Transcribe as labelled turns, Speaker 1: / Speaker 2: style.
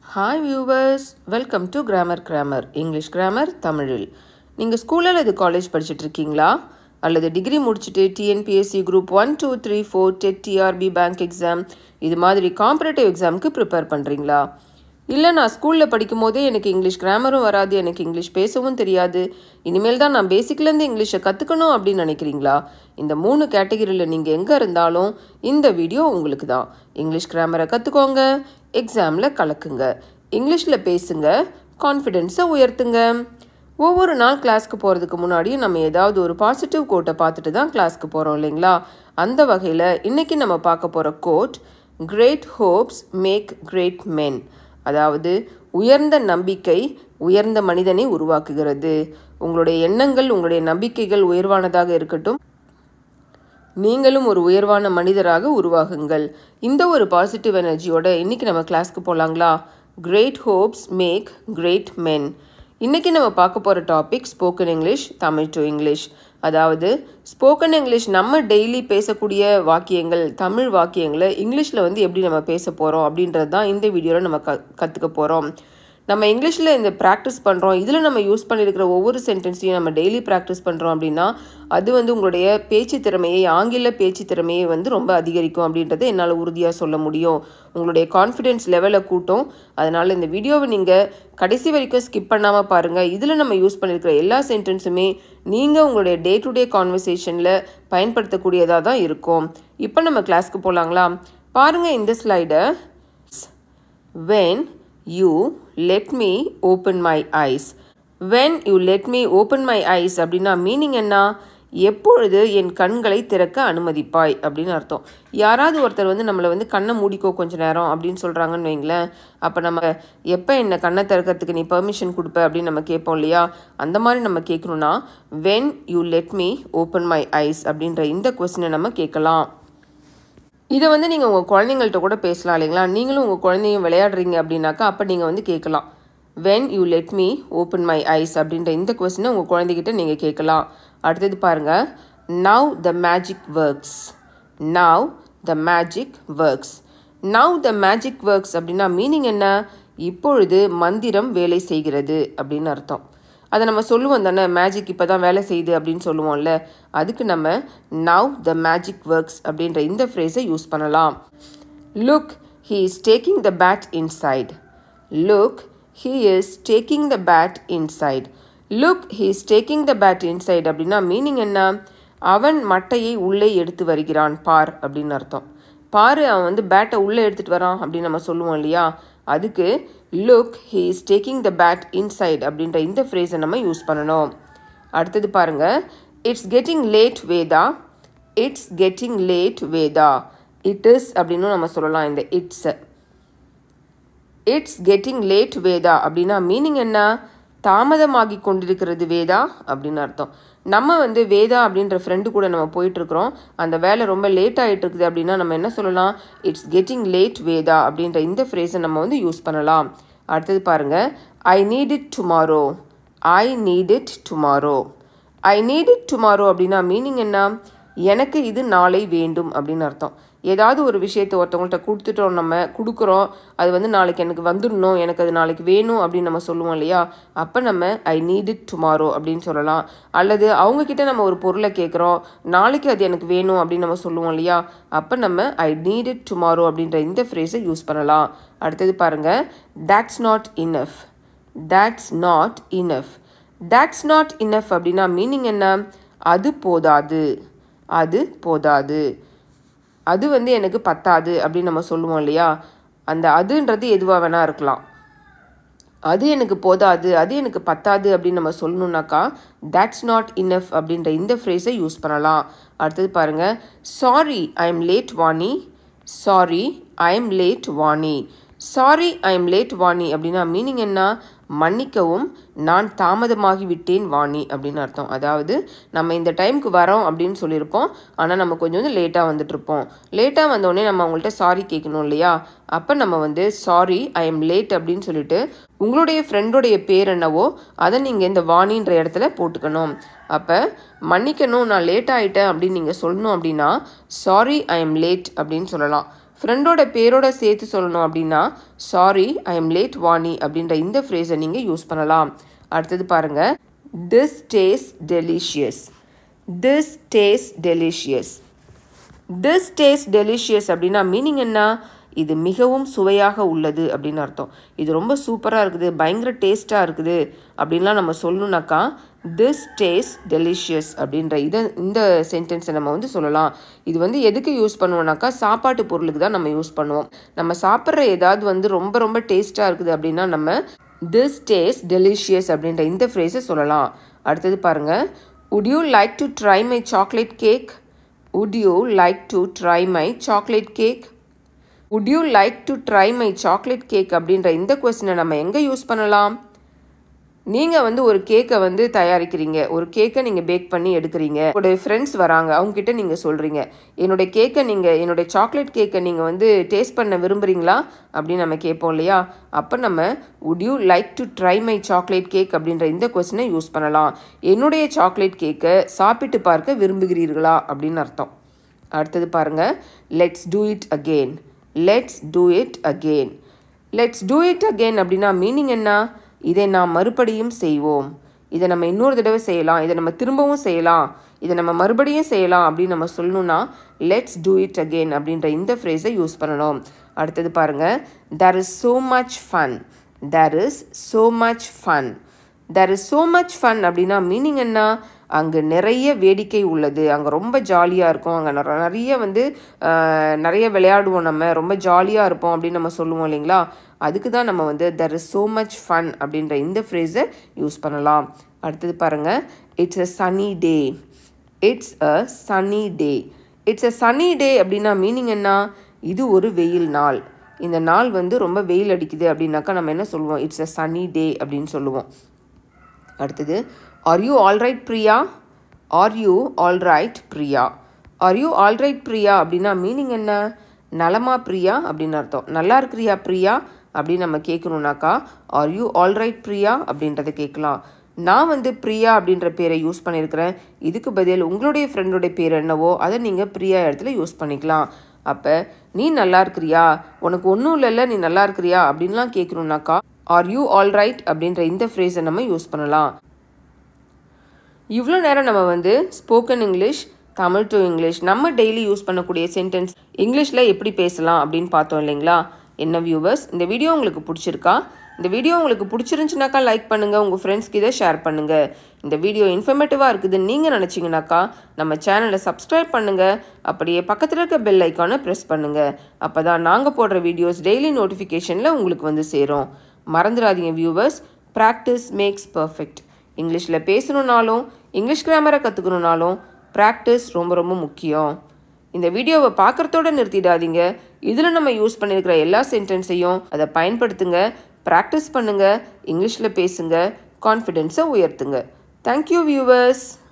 Speaker 1: hi viewers welcome to grammar grammar English grammar தமிழில் நீங்கள் school அல்லது காலேஜ் படிச்சுட்டு இருக்கீங்களா அல்லது டிகிரி முடிச்சுட்டு TNPSC group one two three four dead TRP bank exam இது மாதிரி காம்பரேட்டிவ் எக்ஸாமுக்கு ப்ரிப்பேர் பண்ணுறீங்களா இல்லை நான் ஸ்கூலில் படிக்கும் போதே எனக்கு இங்கிலீஷ் கிராமரும் வராது எனக்கு இங்கிலீஷ் பேசவும் தெரியாது இனிமேல் தான் நான் பேசிக்லேருந்து இங்கிலீஷை கற்றுக்கணும் அப்படின்னு நினைக்கிறீங்களா இந்த மூணு கேட்டகரியில் நீங்கள் எங்கே இருந்தாலும் இந்த வீடியோ உங்களுக்கு தான் இங்கிலீஷ் கிராமரை கற்றுக்கோங்க எக்ஸாமில் கலக்குங்க இங்கிலீஷில் பேசுங்க கான்ஃபிடென்ஸை உயர்த்துங்க ஒவ்வொரு நாள் கிளாஸ்க்கு போகிறதுக்கு முன்னாடியும் நம்ம ஏதாவது ஒரு பாசிட்டிவ் கோட்டை பார்த்துட்டு தான் கிளாஸ்க்கு போகிறோம் இல்லைங்களா அந்த வகையில் இன்றைக்கி நம்ம பார்க்க போகிற code great hopes make great மென் அதாவது உயர்ந்த நம்பிக்கை உயர்ந்த மனிதனை உருவாக்குகிறது உங்களுடைய எண்ணங்கள் உங்களுடைய நம்பிக்கைகள் உயர்வானதாக இருக்கட்டும் நீங்களும் ஒரு உயர்வான மனிதராக உருவாகுங்கள் இந்த ஒரு பாசிட்டிவ் எனர்ஜியோட இன்னைக்கு நம்ம கிளாஸ்க்கு போகலாங்களா கிரேட் ஹோப்ஸ் மேக் கிரேட் மென் இன்னைக்கு நம்ம பார்க்க போகிற topic spoken English Tamil to English அதாவது ஸ்போக்கன் இங்கிலீஷ் நம்ம டெய்லி பேசக்கூடிய வாக்கியங்கள் தமிழ் வாக்கியங்களை இங்கிலீஷில் வந்து எப்படி நம்ம பேச போகிறோம் அப்படின்றது தான் இந்த வீடியோவில் நம்ம க கற்றுக்க போகிறோம் நம்ம இங்கிலீஷில் இந்த ப்ராக்டிஸ் பண்ணுறோம் இதில் நம்ம யூஸ் பண்ணியிருக்கிற ஒவ்வொரு சென்டென்ஸையும் நம்ம டெய்லி ப்ராக்டிஸ் பண்ணுறோம் அப்படின்னா அது வந்து உங்களுடைய பேச்சு திறமையை ஆங்கில பேச்சு திறமையை வந்து ரொம்ப அதிகரிக்கும் அப்படின்றத என்னால் உறுதியாக சொல்ல முடியும் உங்களுடைய கான்ஃபிடென்ஸ் லெவலை கூட்டும் அதனால் இந்த வீடியோவை நீங்கள் கடைசி வரைக்கும் ஸ்கிப் பண்ணாமல் பாருங்கள் இதில் நம்ம யூஸ் பண்ணியிருக்கிற எல்லா சென்டென்ஸுமே நீங்கள் உங்களுடைய டே டு டே கான்வர்சேஷனில் பயன்படுத்தக்கூடியதாக தான் இருக்கும் இப்போ நம்ம கிளாஸ்க்கு போகலாங்களா பாருங்கள் இந்த ஸ்லைடை when you let me open my ice when you let me open my ice அப்படின்னா மீனிங் என்ன எப்பொழுது என் கண்களை திறக்க அனுமதிப்பாய் அப்படின்னு அர்த்தம் யாராவது ஒருத்தர் வந்து நம்மளை வந்து கண்ணை மூடிக்கோ கொஞ்ச நேரம் அப்படின்னு சொல்கிறாங்கன்னு வைங்களேன் அப்போ நம்ம எப்போ என்ன கண்ணை திறக்கிறதுக்கு நீ பெர்மிஷன் கொடுப்ப அப்படின்னு நம்ம கேட்போம் இல்லையா அந்த மாதிரி நம்ம கேட்கணுன்னா when you let me open my ice அப்படின்ற இந்த கொஸ்டினை நம்ம கேட்கலாம் இதை வந்து நீங்கள் உங்கள் குழந்தைங்கள்ட்ட கூட பேசலாம் இல்லைங்களா நீங்களும் உங்கள் குழந்தையும் விளையாடுறீங்க அப்படின்னாக்கா அப்போ நீங்கள் வந்து கேட்கலாம் when you let me open my ice அப்படின்ற இந்த கொஸ்டினை உங்கள் குழந்தைகிட்ட நீங்கள் கேட்கலாம் அடுத்தது பாருங்கள் now the magic works now the magic works now the magic works அப்படின்னா மீனிங் என்ன இப்பொழுது மந்திரம் வேலை செய்கிறது அப்படின்னு அர்த்தம் அதை நம்ம சொல்லுவோம் தானே மேஜிக் இப்போ தான் வேலை செய்யுது அப்படின்னு சொல்லுவோம்ல அதுக்கு நம்ம நவ் த மேஜிக் ஒர்க்ஸ் அப்படின்ற இந்த ஃப்ரேஸை யூஸ் பண்ணலாம் look he is taking the bad inside look he is taking the bad inside look he is taking the bad inside அப்படின்னா மீனிங் என்ன அவன் மட்டையை உள்ளே எடுத்து வருகிறான் பார் அப்படின்னு அர்த்தம் பாரு அவன் வந்து பேட்டை உள்ளே எடுத்துகிட்டு வரான் அப்படின்னு நம்ம சொல்லுவோம் இல்லையா அதுக்கு look he is taking the bad inside அப்படின்ற இந்த ஃப்ரேஸை நம்ம யூஸ் பண்ணணும் அடுத்தது பாருங்க it's getting late Veda it's getting late Veda it is அப்படின்னு நம்ம சொல்லலாம் இந்த இட்ஸை இட்ஸ் கெட்டிங் லேட் வேதா அப்படின்னா மீனிங் என்ன தாமதமாகி கொண்டிருக்கிறது வேதா அப்படின்னு அர்த்தம் நம்ம வந்து வேதா அப்படின்ற ஃப்ரெண்டு கூட நம்ம போயிட்டுருக்குறோம் அந்த வேலை ரொம்ப லேட் ஆகிட்டு இருக்குது அப்படின்னா நம்ம என்ன சொல்லலாம் இட்ஸ் கெட்டிங் லேட் வேதா அப்படின்ற இந்த ஃப்ரேஸை நம்ம வந்து யூஸ் பண்ணலாம் அடுத்தது பாருங்கள் I need it tomorrow I need it tomorrow I need it tomorrow அப்படின்னா மீனிங் என்ன எனக்கு இது நாளை வேண்டும் அப்படின்னு அர்த்தம் ஏதாவது ஒரு விஷயத்தை ஒருத்தவங்கள்ட்ட கொடுத்துட்டோம் நம்ம கொடுக்குறோம் அது வந்து நாளைக்கு எனக்கு வந்துடணும் எனக்கு அது நாளைக்கு வேணும் அப்படின்னு நம்ம சொல்லுவோம் இல்லையா அப்போ நம்ம ஐ நீட் இட் டுமாரோ அப்படின்னு சொல்லலாம் அல்லது அவங்கக்கிட்ட நம்ம ஒரு பொருளை கேட்குறோம் நாளைக்கு அது எனக்கு வேணும் அப்படின்னு நம்ம சொல்லுவோம் இல்லையா அப்போ நம்ம ஐ நீட் இட் டுமாரோ அப்படின்ற இந்த ஃப்ரேஸை யூஸ் பண்ணலாம் அடுத்தது பாருங்கள் that's not enough that's not enough that's not enough அப்படின்னா மீனிங் என்ன அது போதாது அது போதாது அது வந்து எனக்கு பத்தாது அப்படின்னு நம்ம சொல்லுவோம் இல்லையா அந்த அதுன்றது எதுவாக வேணால் இருக்கலாம் அது எனக்கு போதாது அது எனக்கு பத்தாது அப்படின்னு நம்ம சொல்லணுன்னாக்கா தேட்ஸ் நாட் இனஃப் அப்படின்ற இந்த ஃப்ரேஸை யூஸ் பண்ணலாம் அடுத்தது பாருங்கள் sorry I am late Vani sorry I am late Vani sorry I am late Vani அப்படின்னா மீனிங் என்ன மன்னிக்கவும் நான் தாமதமாகி விட்டேன் வாணி அப்படின்னு அர்த்தம் அதாவது நம்ம இந்த டைமுக்கு வரோம் அப்படின்னு சொல்லியிருப்போம் ஆனால் நம்ம கொஞ்சம் வந்து லேட்டாக வந்துட்டுருப்போம் லேட்டாக வந்தோடனே நம்ம அவங்கள்ட்ட சாரி கேட்கணும் இல்லையா அப்போ நம்ம வந்து சாரி ஐ எம் லேட் அப்படின்னு சொல்லிட்டு உங்களுடைய ஃப்ரெண்டோடைய பேர் என்னவோ அதை நீங்கள் இந்த வாணின்ற இடத்துல போட்டுக்கணும் அப்போ மன்னிக்கணும் நான் லேட் ஆகிட்டேன் அப்படின்னு நீங்கள் சொல்லணும் அப்படின்னா சாரி ஐ எம் லேட் அப்படின்னு சொல்லலாம் ஃப்ரெண்டோட பேரோட சேர்த்து சொல்லணும் அப்படின்னா sorry I am late Vani அப்படின்ற இந்த ஃப்ரேஸை நீங்கள் யூஸ் பண்ணலாம் அடுத்தது பாருங்கள் this days delicious this days delicious this taste delicious அப்படின்னா மீனிங் என்ன இது மிகவும் சுவையாக உள்ளது அப்படின்னு அர்த்தம் இது ரொம்ப சூப்பராக இருக்குது பயங்கர டேஸ்ட்டாக இருக்குது அப்படின்லாம் நம்ம சொல்லணுனாக்கா திஸ் டேஸ்ட் டெலிஷியஸ் அப்படின்ற இதை இந்த சென்டென்ஸை நம்ம வந்து சொல்லலாம் இது வந்து எதுக்கு யூஸ் பண்ணுவோம்னாக்கா சாப்பாட்டு பொருளுக்கு தான் நம்ம யூஸ் பண்ணுவோம் நம்ம சாப்பிட்ற ஏதாவது வந்து ரொம்ப ரொம்ப டேஸ்ட்டாக இருக்குது அப்படின்னா நம்ம திஸ் டேஸ்ட் டெலிஷியஸ் அப்படின்ற இந்த ஃப்ரேஸை சொல்லலாம் அடுத்தது பாருங்கள் உட் you like to try my chocolate cake wood you like to try my chocolate cake wood you like to try my chocolate cake அப்படின்ற இந்த கொஸ்டினை நம்ம எங்கே யூஸ் பண்ணலாம் நீங்கள் வந்து ஒரு கேக்கை வந்து தயாரிக்கிறீங்க ஒரு கேக்கை நீங்கள் பேக் பண்ணி எடுக்கிறீங்க உங்களுடைய ஃப்ரெண்ட்ஸ் வராங்க அவங்ககிட்ட நீங்கள் சொல்கிறீங்க என்னுடைய கேக்கை நீங்கள் என்னுடைய சாக்லேட் கேக்கை நீங்கள் வந்து டேஸ்ட் பண்ண விரும்புகிறீங்களா அப்படின்னு நம்ம கேட்போம் இல்லையா அப்போ நம்ம உட் you like to try my chocolate cake அப்படின்ற இந்த கொஸ்டினை யூஸ் பண்ணலாம் என்னுடைய சாக்லேட் கேக்கை சாப்பிட்டு பார்க்க விரும்புகிறீர்களா அப்படின்னு அர்த்தம் அடுத்தது பாருங்கள் let's do it again let's do it again let's do it again அப்படின்னா மீனிங் என்ன இதை நாம் மறுபடியும் செய்வோம் இதை நம்ம இன்னொரு தடவை செய்யலாம் இதை நம்ம திரும்பவும் செய்யலாம் இதை நம்ம மறுபடியும் செய்யலாம் அப்படின்னு நம்ம சொல்லணும்னா லெட்ஸ் டூ இட் அகெயின் அப்படின்ற இந்த ஃப்ரேஸை யூஸ் பண்ணணும் அடுத்தது பாருங்கள் there is so much fun there is so much fun there is so much fun அப்படின்னா மீனிங் என்ன அங்கே நிறைய வேடிக்கை உள்ளது அங்கே ரொம்ப ஜாலியாக இருக்கும் அங்கே நிறைய வந்து நிறைய விளையாடுவோம் நம்ம ரொம்ப ஜாலியாக இருப்போம் அப்படின்னு நம்ம சொல்லுவோம் இல்லைங்களா அதுக்கு தான் நம்ம வந்து there is so much fun அப்படின்ற இந்த ஃப்ரேஸை யூஸ் பண்ணலாம் அடுத்தது பாருங்கள் it's a Shani day it's a Shani day it's a சனி டே அப்படின்னா மீனிங் என்ன இது ஒரு வெயில் நாள் இந்த நாள் வந்து ரொம்ப வெயில் அடிக்குது அப்படின்னாக்கா நம்ம என்ன சொல்லுவோம் இட்ஸ் அ சனி டே அப்படின்னு சொல்லுவோம் அடுத்தது are you alright Priya are you alright Priya are you alright Priya அப்படின்னா மீனிங் என்ன நலமா பிரியா அப்படின்னு அர்த்தம் நல்லா இருக்கிறியா பிரியா அப்படின்னு நம்ம கேட்கணுன்னாக்கா ஆர் யூ ஆல்ரைட் பிரியா அப்படின்றத கேட்கலாம் நான் வந்து பிரியா அப்படின்ற பேரை யூஸ் பண்ணியிருக்கிறேன் இதுக்கு பதில் உங்களுடைய ஃப்ரெண்டோடைய பேர் என்னவோ அதை நீங்கள் பிரியா இடத்துல யூஸ் பண்ணிக்கலாம் அப்போ நீ நல்லா இருக்கிறியா உனக்கு ஒன்றும் இல்லைல்ல நீ நல்லா இருக்கிறியா அப்படின்லாம் கேட்கணுன்னாக்கா ஆர் யூ ஆல்ரைட் அப்படின்ற இந்த ஃப்ரேஸை நம்ம யூஸ் பண்ணலாம் இவ்வளோ நேரம் நம்ம வந்து spoken English Tamil to English நம்ம டெய்லி யூஸ் பண்ணக்கூடிய சென்டென்ஸ் இங்கிலீஷில் எப்படி பேசலாம் அப்படின்னு பார்த்தோம் இல்லைங்களா என்ன வியூவர்ஸ் இந்த வீடியோ உங்களுக்கு பிடிச்சிருக்கா இந்த வீடியோ உங்களுக்கு பிடிச்சிருந்துச்சுனாக்கா லைக் பண்ணுங்கள் உங்கள் ஃப்ரெண்ட்ஸ்க்கு இதை ஷேர் பண்ணுங்கள் இந்த வீடியோ இன்ஃபர்மேட்டிவாக இருக்குதுன்னு நீங்கள் நினச்சிங்கனாக்கா நம்ம சேனலை சப்ஸ்கிரைப் பண்ணுங்கள் அப்படியே பக்கத்தில் இருக்க பெல் ஐக்கானை ப்ரெஸ் பண்ணுங்கள் அப்போ தான் நாங்கள் போடுற வீடியோஸ் டெய்லி நோட்டிஃபிகேஷனில் உங்களுக்கு வந்து சேரும் மறந்துடாதீங்க வியூவர்ஸ் ப்ராக்டிஸ் மேக்ஸ் பர்ஃபெக்ட் இங்கிலீஷில் பேசணுன்னாலும் இங்கிலீஷ் கிராமரை கற்றுக்கணுன்னாலும் ப்ராக்டிஸ் ரொம்ப ரொம்ப முக்கியம் இந்த வீடியோவை பார்க்குறதோட நிறுத்திடாதீங்க இதில் நம்ம யூஸ் பண்ணியிருக்கிற எல்லா சென்டென்ஸையும் அதை பயன்படுத்துங்க ப்ராக்டிஸ் பண்ணுங்கள் இங்கிலீஷில் பேசுங்க கான்ஃபிடென்ஸை உயர்த்துங்க தேங்க்யூ வியூவர்ஸ்